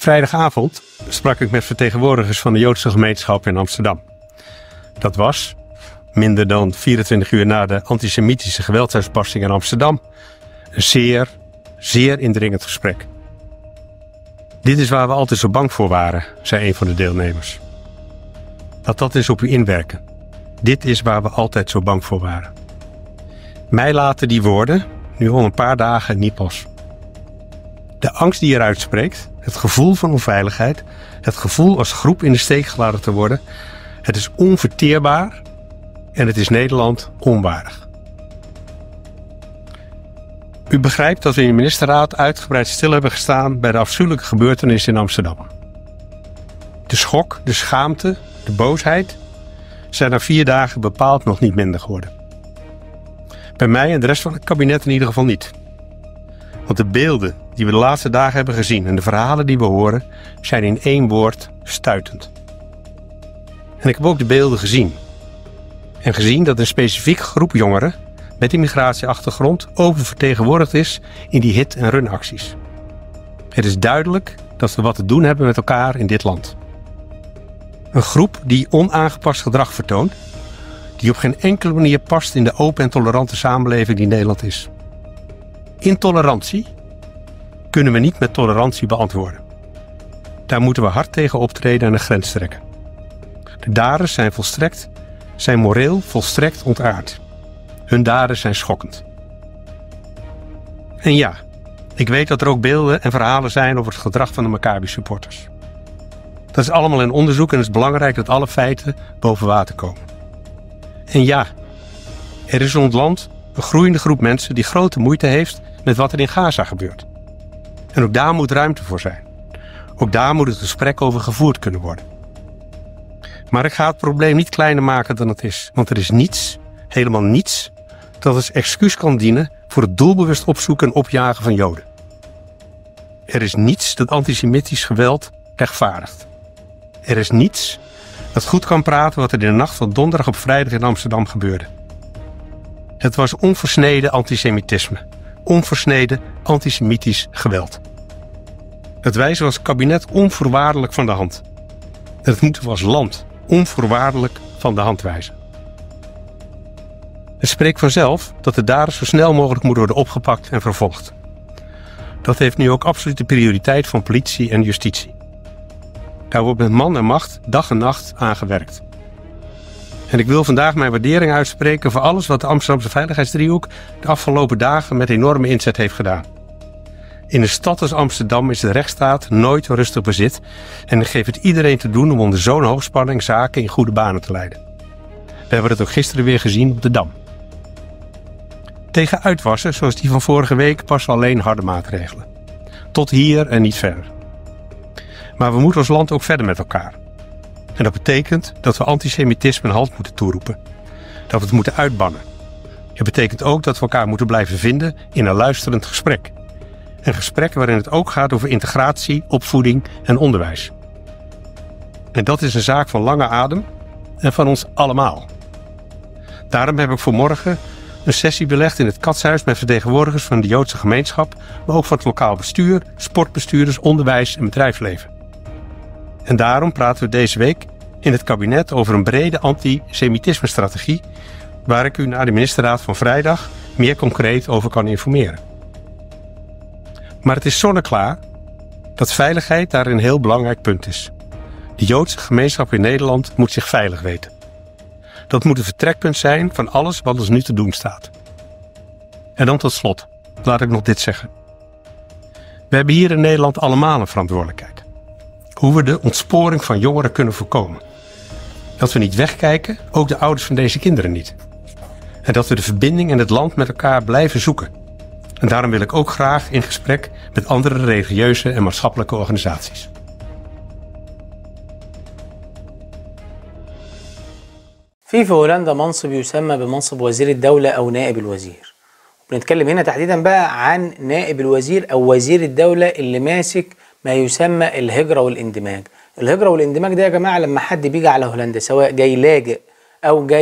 Vrijdagavond sprak ik met vertegenwoordigers van de Joodse gemeenschap in Amsterdam. Dat was, minder dan 24 uur na de antisemitische geweldsuitbarsting in Amsterdam, een zeer, zeer indringend gesprek. Dit is waar we altijd zo bang voor waren, zei een van de deelnemers. Laat dat eens op u inwerken. Dit is waar we altijd zo bang voor waren. Mij laten die woorden, nu al een paar dagen, niet los. De angst die eruit spreekt, het gevoel van onveiligheid, het gevoel als groep in de steek gelaten te worden, het is onverteerbaar en het is Nederland onwaardig. U begrijpt dat we in de ministerraad uitgebreid stil hebben gestaan bij de afschuwelijke gebeurtenis in Amsterdam. De schok, de schaamte, de boosheid zijn na vier dagen bepaald nog niet minder geworden. Bij mij en de rest van het kabinet in ieder geval niet. Want de beelden die we de laatste dagen hebben gezien en de verhalen die we horen zijn in één woord stuitend. En ik heb ook de beelden gezien. En gezien dat een specifieke groep jongeren met immigratieachtergrond oververtegenwoordigd is in die hit- en run-acties. Het is duidelijk dat we wat te doen hebben met elkaar in dit land. Een groep die onaangepast gedrag vertoont, die op geen enkele manier past in de open en tolerante samenleving die Nederland is. Intolerantie kunnen we niet met tolerantie beantwoorden. Daar moeten we hard tegen optreden en een grens trekken. De daders zijn volstrekt, zijn moreel volstrekt ontaard. Hun daden zijn schokkend. En ja, ik weet dat er ook beelden en verhalen zijn over het gedrag van de Maccabi-supporters. Dat is allemaal in onderzoek en het is belangrijk dat alle feiten boven water komen. En ja, er is in ons land een groeiende groep mensen die grote moeite heeft met wat er in Gaza gebeurt. En ook daar moet ruimte voor zijn. Ook daar moet het gesprek over gevoerd kunnen worden. Maar ik ga het probleem niet kleiner maken dan het is, want er is niets, helemaal niets, dat als excuus kan dienen voor het doelbewust opzoeken en opjagen van Joden. Er is niets dat antisemitisch geweld rechtvaardigt. Er is niets dat goed kan praten wat er in de nacht van donderdag op vrijdag in Amsterdam gebeurde. Het was onversneden antisemitisme, onversneden antisemitisch geweld. Het wijzen we als kabinet onvoorwaardelijk van de hand. En het moeten we als land onvoorwaardelijk van de hand wijzen. Het spreekt vanzelf dat de daders zo snel mogelijk moeten worden opgepakt en vervolgd. Dat heeft nu ook absolute prioriteit van politie en justitie. Daar wordt met man en macht dag en nacht aan gewerkt. En ik wil vandaag mijn waardering uitspreken voor alles wat de Amsterdamse Veiligheidsdriehoek de afgelopen dagen met enorme inzet heeft gedaan. In een stad als Amsterdam is de rechtsstaat nooit rustig bezit en ik geef het iedereen te doen om onder zo'n hoogspanning zaken in goede banen te leiden. We hebben het ook gisteren weer gezien op de Dam. Tegen uitwassen, zoals die van vorige week, passen alleen harde maatregelen. Tot hier en niet verder. Maar we moeten ons land ook verder met elkaar. En dat betekent dat we antisemitisme een halt moeten toeroepen. Dat we het moeten uitbannen. Het betekent ook dat we elkaar moeten blijven vinden in een luisterend gesprek. Een gesprek waarin het ook gaat over integratie, opvoeding en onderwijs. En dat is een zaak van lange adem en van ons allemaal. Daarom heb ik voor morgen een sessie belegd in het Katshuis met vertegenwoordigers van de Joodse gemeenschap, maar ook van het lokaal bestuur, sportbestuurders, onderwijs en bedrijfsleven. En daarom praten we deze week in het kabinet over een brede antisemitisme-strategie, waar ik u na de ministerraad van vrijdag meer concreet over kan informeren. Maar het is zonneklaar dat veiligheid daar een heel belangrijk punt is. De Joodse gemeenschap in Nederland moet zich veilig weten. Dat moet een vertrekpunt zijn van alles wat ons nu te doen staat. En dan tot slot, laat ik nog dit zeggen. We hebben hier in Nederland allemaal een verantwoordelijkheid. Hoe we de ontsporing van jongeren kunnen voorkomen. Dat we niet wegkijken, ook de ouders van deze kinderen niet. En dat we de verbinding en het land met elkaar blijven zoeken. En daarom wil ik ook graag in gesprek met andere religieuze en maatschappelijke organisaties. في في هولندا منصب يسمى بمنصب وزير الدولة أو نائب الوزير بنتكلم هنا تحديدا بقى عن نائب الوزير أو وزير الدولة اللي ماسك ما يسمى الهجرة والاندماج الهجرة والاندماج ده يا جماعة لما حد بيجي على هولندا سواء جاي لاجئ أو جاي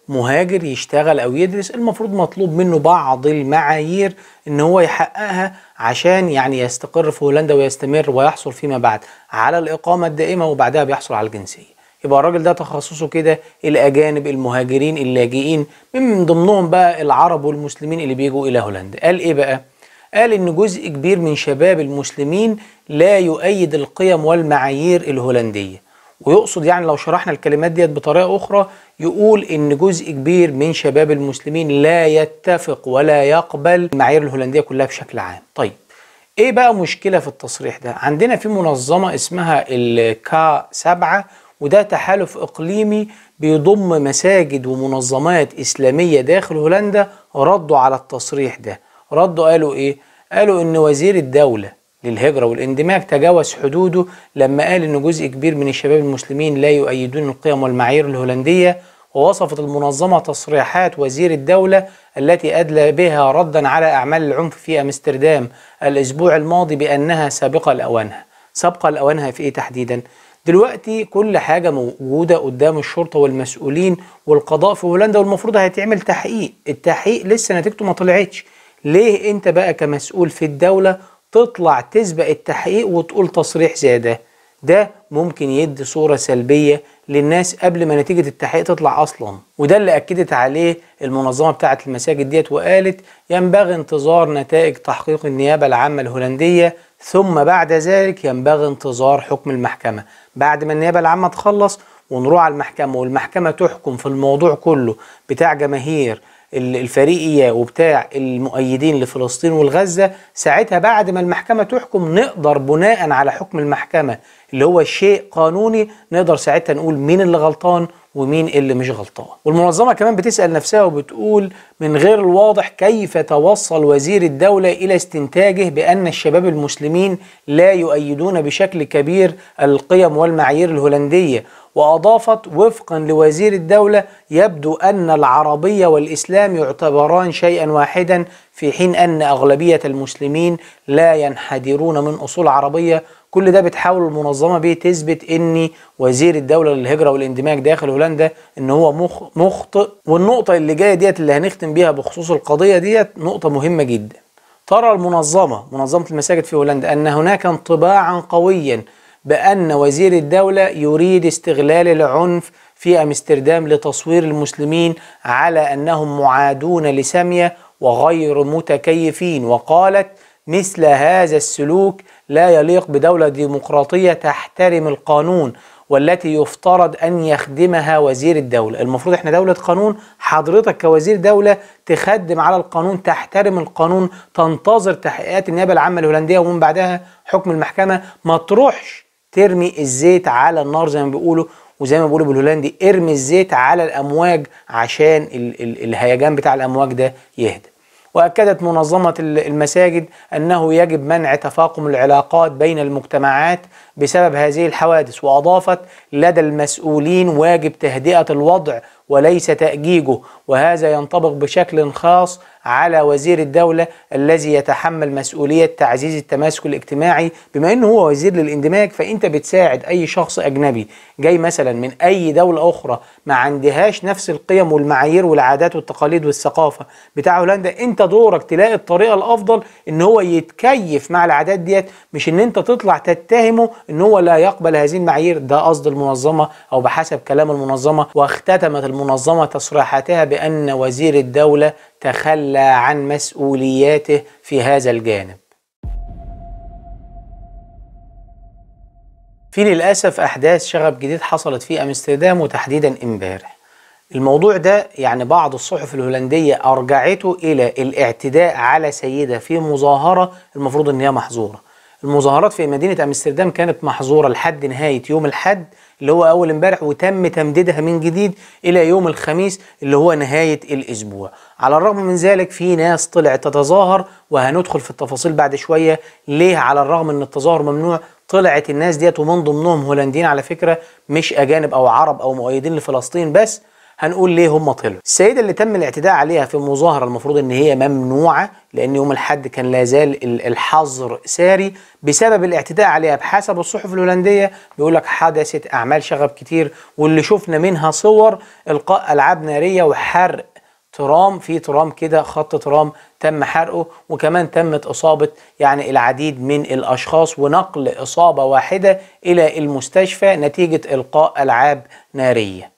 مهاجر يشتغل او يدرس المفروض مطلوب منه بعض المعايير ان هو يحققها عشان يعني يستقر في هولندا ويستمر ويحصل فيما بعد على الاقامه الدائمه وبعدها بيحصل على الجنسيه يبقى الراجل ده تخصصه كده الاجانب المهاجرين اللاجئين من ضمنهم بقى العرب والمسلمين اللي بيجوا الى هولندا قال ايه بقى قال ان جزء كبير من شباب المسلمين لا يؤيد القيم والمعايير الهولنديه ويقصد يعني لو شرحنا الكلمات ديت بطريقه اخرى يقول ان جزء كبير من شباب المسلمين لا يتفق ولا يقبل المعايير الهولنديه كلها بشكل عام طيب ايه بقى مشكله في التصريح ده عندنا في منظمه اسمها الكا 7 وده تحالف اقليمي بيضم مساجد ومنظمات اسلاميه داخل هولندا ردوا على التصريح ده ردوا قالوا ايه قالوا ان وزير الدوله للهجرة والاندماج تجاوز حدوده لما قال إن جزء كبير من الشباب المسلمين لا يؤيدون القيم والمعايير الهولندية ووصفت المنظمة تصريحات وزير الدولة التي أدلى بها ردا على أعمال العنف في أمستردام الأسبوع الماضي بأنها سابقة لأوانها سابقة لأوانها في إيه تحديدا؟ دلوقتي كل حاجة موجودة قدام الشرطة والمسؤولين والقضاء في هولندا والمفروض هيتعمل تحقيق التحقيق لسه نتيجته ما طلعتش ليه انت بقى كمسؤول في الدولة تطلع تسبق التحقيق وتقول تصريح زي ده ده ممكن يدي صورة سلبية للناس قبل ما نتيجة التحقيق تطلع أصلا وده اللي أكدت عليه المنظمة بتاعة المساجد ديت وقالت ينبغي انتظار نتائج تحقيق النيابة العامة الهولندية ثم بعد ذلك ينبغي انتظار حكم المحكمة بعد ما النيابة العامة تخلص ونروح على المحكمة والمحكمة تحكم في الموضوع كله بتاع جماهير الفريقية وبتاع المؤيدين لفلسطين والغزة ساعتها بعد ما المحكمة تحكم نقدر بناء على حكم المحكمة اللي هو شيء قانوني نقدر ساعتها نقول مين اللي غلطان ومين اللي مش غلطان والمنظمة كمان بتسأل نفسها وبتقول من غير الواضح كيف توصل وزير الدولة إلى استنتاجه بأن الشباب المسلمين لا يؤيدون بشكل كبير القيم والمعايير الهولندية وأضافت وفقا لوزير الدولة يبدو أن العربية والإسلام يعتبران شيئا واحدا في حين أن أغلبية المسلمين لا ينحدرون من أصول عربية كل ده بتحاول المنظمة بيه تثبت ان وزير الدولة للهجرة والاندماج داخل هولندا ان هو مخ مخطئ والنقطة اللي جاية ديت اللي هنختم بيها بخصوص القضية ديت نقطة مهمة جدا ترى المنظمة منظمة المساجد في هولندا ان هناك انطباعا قويا بأن وزير الدولة يريد استغلال العنف في أمستردام لتصوير المسلمين على أنهم معادون لسامية وغير متكيفين وقالت مثل هذا السلوك لا يليق بدولة ديمقراطية تحترم القانون والتي يفترض أن يخدمها وزير الدولة المفروض احنا دولة قانون حضرتك كوزير دولة تخدم على القانون تحترم القانون تنتظر تحقيقات النيابة العامة الهولندية ومن بعدها حكم المحكمة ما تروحش ترمي الزيت على النار زي ما بيقولوا وزي ما بيقولوا بالهولندي ارمي الزيت على الامواج عشان ال ال الهيجان بتاع الامواج ده يهدى واكدت منظمه المساجد انه يجب منع تفاقم العلاقات بين المجتمعات بسبب هذه الحوادث واضافت لدى المسؤولين واجب تهدئه الوضع وليس تاجيجه وهذا ينطبق بشكل خاص على وزير الدولة الذي يتحمل مسؤولية تعزيز التماسك الاجتماعي بما انه هو وزير للاندماج فانت بتساعد اي شخص اجنبي جاي مثلا من اي دولة اخرى ما عندهاش نفس القيم والمعايير والعادات والتقاليد والثقافة بتاع هولندا انت دورك تلاقي الطريقة الافضل ان هو يتكيف مع العادات ديت مش ان انت تطلع تتهمه ان هو لا يقبل هذه المعايير ده قصد المنظمة او بحسب كلام المنظمة واختتمت المنظمة تصريحاتها بان وزير الدولة تخلى عن مسؤولياته في هذا الجانب في للأسف أحداث شغب جديد حصلت في أمستردام وتحديدا امبارح الموضوع ده يعني بعض الصحف الهولندية أرجعته إلى الاعتداء على سيدة في مظاهرة المفروض إن هي محظورة المظاهرات في مدينة أمستردام كانت محظورة لحد نهاية يوم الحد اللي هو أول امبارح وتم تمديدها من جديد إلى يوم الخميس اللي هو نهاية الأسبوع على الرغم من ذلك في ناس طلعت تتظاهر وهندخل في التفاصيل بعد شوية ليه على الرغم ان التظاهر ممنوع طلعت الناس ديت ومن ضمنهم هولنديين على فكرة مش أجانب أو عرب أو مؤيدين لفلسطين بس هنقول ليه هم طلعوا السيده اللي تم الاعتداء عليها في مظاهره المفروض ان هي ممنوعه لان يوم الحد كان لا زال ال- الحظر ساري بسبب الاعتداء عليها بحسب الصحف الهولنديه بيقول لك حدثت اعمال شغب كتير واللي شفنا منها صور القاء العاب ناريه وحرق ترام في ترام كده خط ترام تم حرقه وكمان تمت إصابة يعني العديد من الأشخاص ونقل إصابة واحدة إلى المستشفى نتيجة إلقاء ألعاب نارية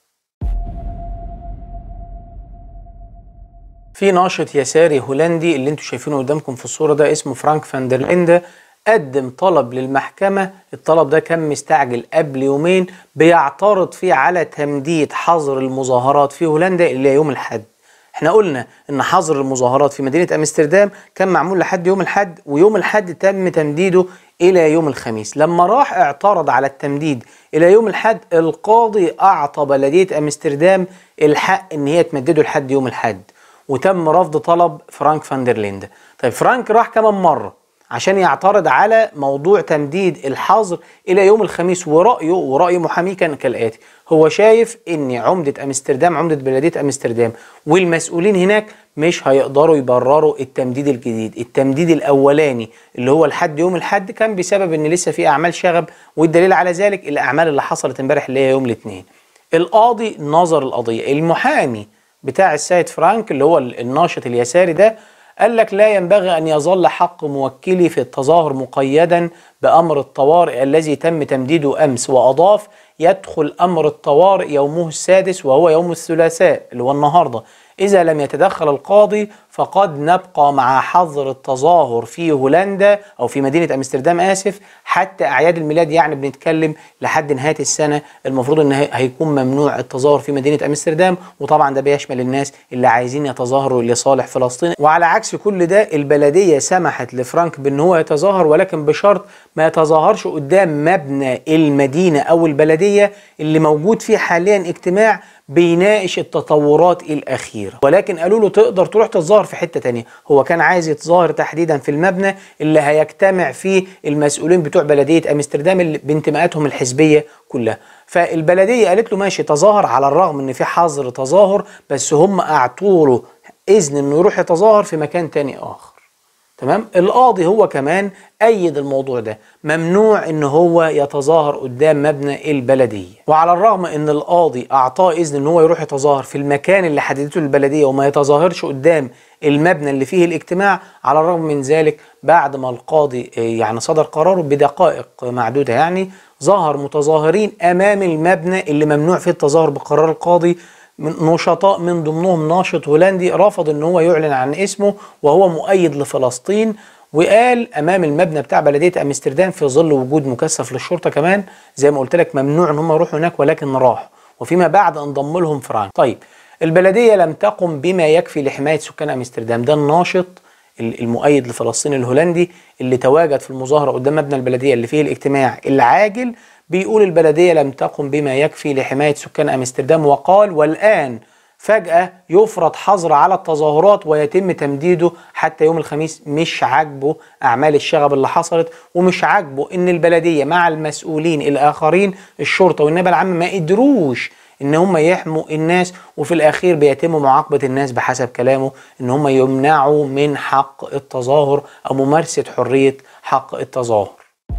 في ناشط يساري هولندي اللي انتوا شايفينه قدامكم في الصورة ده اسمه فرانك فاندرليندا قدم طلب للمحكمة الطلب ده كان مستعجل قبل يومين بيعترض فيه على تمديد حظر المظاهرات في هولندا إلى يوم الحد احنا قلنا ان حظر المظاهرات في مدينة امستردام كان معمول لحد يوم الحد ويوم الحد تم تمديده الى يوم الخميس لما راح اعترض على التمديد الى يوم الحد القاضي اعطى بلدية امستردام الحق ان هي تمدده لحد يوم الحد وتم رفض طلب فرانك فاندرليندا طيب فرانك راح كمان مرة عشان يعترض على موضوع تمديد الحظر الى يوم الخميس ورايه وراي محاميه كان كالاتي هو شايف ان عمده امستردام عمده بلديه امستردام والمسؤولين هناك مش هيقدروا يبرروا التمديد الجديد التمديد الاولاني اللي هو لحد يوم الحد كان بسبب ان لسه في اعمال شغب والدليل على ذلك الاعمال اللي حصلت امبارح اللي هي يوم الاثنين القاضي نظر القضيه المحامي بتاع السيد فرانك اللي هو الناشط اليساري ده قال لك لا ينبغي أن يظل حق موكلي في التظاهر مقيدا بأمر الطوارئ الذي تم تمديده أمس وأضاف يدخل أمر الطوارئ يومه السادس وهو يوم الثلاثاء اللي هو النهارده إذا لم يتدخل القاضي فقد نبقى مع حظر التظاهر في هولندا أو في مدينة أمستردام آسف حتى أعياد الميلاد يعني بنتكلم لحد نهاية السنة المفروض إن هيكون ممنوع التظاهر في مدينة أمستردام وطبعا ده بيشمل الناس اللي عايزين يتظاهروا لصالح فلسطين وعلى عكس كل ده البلدية سمحت لفرانك بأن هو يتظاهر ولكن بشرط ما يتظاهرش قدام مبنى المدينة أو البلدية اللي موجود فيه حاليا اجتماع بيناقش التطورات الأخيرة ولكن قالوا له تقدر تروح تتظاهر في حتة تانية هو كان عايز يتظاهر تحديدا في المبنى اللي هيجتمع فيه المسؤولين بتوع بلدية أمستردام اللي بانتماءاتهم الحزبية كلها فالبلدية قالت له ماشي تظاهر على الرغم ان في حظر تظاهر بس هم اعطوا له اذن انه يروح يتظاهر في مكان تاني اخر تمام القاضي هو كمان أيد الموضوع ده ممنوع ان هو يتظاهر قدام مبنى البلدية وعلى الرغم ان القاضي اعطاه اذن ان هو يروح يتظاهر في المكان اللي حددته البلدية وما يتظاهرش قدام المبنى اللي فيه الاجتماع على الرغم من ذلك بعد ما القاضي يعني صدر قراره بدقائق معدودة يعني ظهر متظاهرين امام المبنى اللي ممنوع فيه التظاهر بقرار القاضي من نشطاء من ضمنهم ناشط هولندي رفض ان هو يعلن عن اسمه وهو مؤيد لفلسطين وقال امام المبنى بتاع بلديه امستردام في ظل وجود مكثف للشرطه كمان زي ما قلت لك ممنوع ان هم يروحوا هناك ولكن راحوا وفيما بعد انضم لهم فرانك طيب البلديه لم تقم بما يكفي لحمايه سكان امستردام ده الناشط المؤيد لفلسطين الهولندي اللي تواجد في المظاهره قدام مبنى البلديه اللي فيه الاجتماع العاجل بيقول البلديه لم تقم بما يكفي لحمايه سكان امستردام وقال والان فجأة يفرض حظر على التظاهرات ويتم تمديده حتى يوم الخميس مش عاجبه أعمال الشغب اللي حصلت ومش عاجبه إن البلدية مع المسؤولين الآخرين الشرطة والنيابة العامة ما قدروش إن هم يحموا الناس وفي الأخير بيتم معاقبة الناس بحسب كلامه إن هم يمنعوا من حق التظاهر أو ممارسة حرية حق التظاهر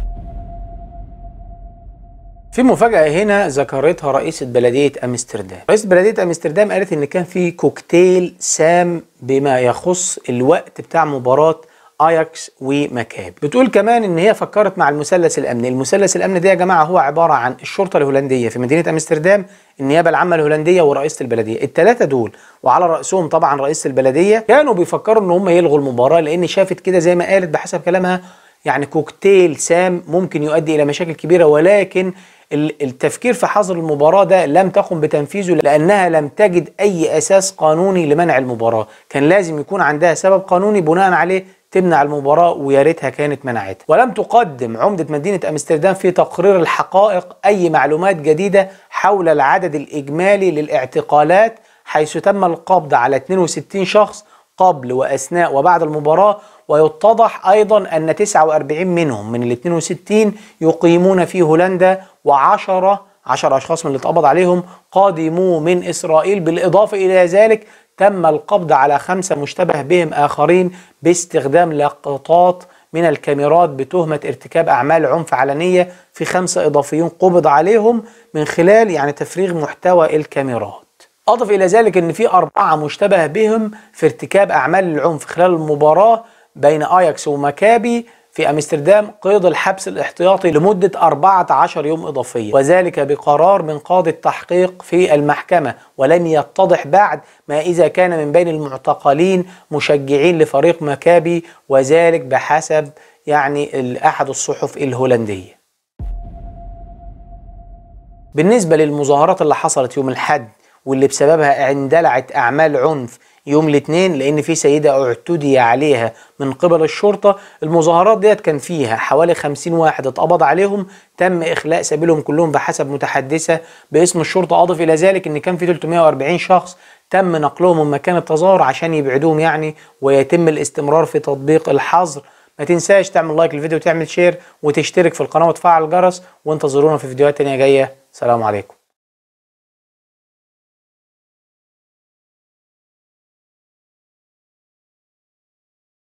في مفاجأة هنا ذكرتها رئيسة بلدية أمستردام رئيسة بلدية أمستردام قالت إن كان في كوكتيل سام بما يخص الوقت بتاع مباراة اياكس ومكابي بتقول كمان ان هي فكرت مع المثلث الامني المثلث الامني ده يا جماعه هو عباره عن الشرطه الهولنديه في مدينه امستردام النيابه العامه الهولنديه ورئيسه البلديه الثلاثه دول وعلى راسهم طبعا رئيسه البلديه كانوا بيفكروا ان هم يلغوا المباراه لان شافت كده زي ما قالت بحسب كلامها يعني كوكتيل سام ممكن يؤدي الى مشاكل كبيره ولكن التفكير في حظر المباراة ده لم تقم بتنفيذه لأنها لم تجد أي أساس قانوني لمنع المباراة كان لازم يكون عندها سبب قانوني بناء عليه تمنع المباراة ويا ريتها كانت منعتها ولم تقدم عمدة مدينة أمستردام في تقرير الحقائق أي معلومات جديدة حول العدد الإجمالي للاعتقالات حيث تم القبض على 62 شخص قبل وأثناء وبعد المباراة ويتضح أيضا أن 49 منهم من ال 62 يقيمون في هولندا وعشرة 10 أشخاص من اللي اتقبض عليهم قادموا من إسرائيل بالإضافة إلى ذلك تم القبض على خمسة مشتبه بهم آخرين باستخدام لقطات من الكاميرات بتهمة ارتكاب أعمال عنف علنية في خمسة إضافيين قبض عليهم من خلال يعني تفريغ محتوى الكاميرات أضف إلى ذلك أن في أربعة مشتبه بهم في ارتكاب أعمال العنف خلال المباراة بين أياكس ومكابي في أمستردام قيد الحبس الاحتياطي لمدة 14 يوم إضافية وذلك بقرار من قاضي التحقيق في المحكمة ولم يتضح بعد ما إذا كان من بين المعتقلين مشجعين لفريق مكابي وذلك بحسب يعني أحد الصحف الهولندية بالنسبة للمظاهرات اللي حصلت يوم الحد واللي بسببها اندلعت أعمال عنف يوم الاثنين لان في سيده اعتدي عليها من قبل الشرطه المظاهرات ديت كان فيها حوالي 50 واحد اتقبض عليهم تم اخلاء سبيلهم كلهم بحسب متحدثه باسم الشرطه اضف الى ذلك ان كان في 340 شخص تم نقلهم من مكان التظاهر عشان يبعدوهم يعني ويتم الاستمرار في تطبيق الحظر ما تنساش تعمل لايك للفيديو وتعمل شير وتشترك في القناه وتفعل الجرس وانتظرونا في فيديوهات تانية جايه سلام عليكم